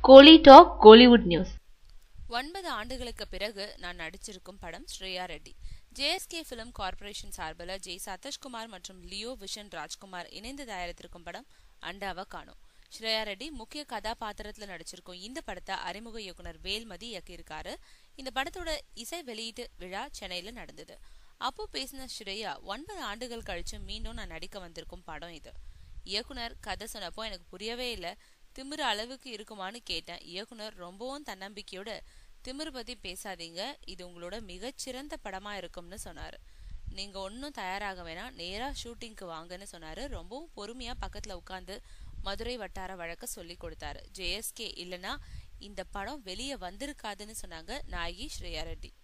கோலி talk Kollywood news ஒன்பது ஆண்டுகளுக்கு பிறகு நான் நடிச்சிருக்கும் படம் Shreya Reddy JSK film corporation சார்பில் ஜெய் சதீஷ்குமார் மற்றும் லியோ விஷன் ராஜ்குமார் இணைந்து தயாரித்திருக்கும் படம் அண்டாவா காணும் ஸ்ரேயா ரெட்டி முக்கிய கதாபாத்திரத்துல நடிச்சிருக்கும் இந்த படத்தை அறிமுக இயக்குனர் வேல்மதி இயக்கியிருக்காரு இந்த படத்தோட இசை வெளியீட்டு விழா சென்னையில நடந்தது அப்போ பேசின ஸ்ரேயா ஒன்பது ஆண்டுகள் கழிச்சு மீண்டும் நான் நடிக்க வந்திருக்கும் படம் இது இயக்குனர் கதை சொன்னப்போ எனக்கு புரியவே இல்லை திமிரு அளவுக்கு இருக்குமான்னு கேட்டேன் இயக்குனர் ரொம்பவும் தன்னம்பிக்கையோட திமிரு பத்தி பேசாதீங்க இது உங்களோட மிகச்சிறந்த படமா இருக்கும்னு சொன்னாரு நீங்க ஒன்னும் தயாராக வேணாம் நேரா ஷூட்டிங்க்கு வாங்கன்னு சொன்னாரு ரொம்பவும் பொறுமையா பக்கத்துல உட்கார்ந்து மதுரை வட்டார வழக்க சொல்லி கொடுத்தாரு ஜேஎஸ்கே இல்லனா இந்த படம் வெளியே வந்திருக்காதுன்னு சொன்னாங்க நாயகி ஸ்ரேயா ரெட்டி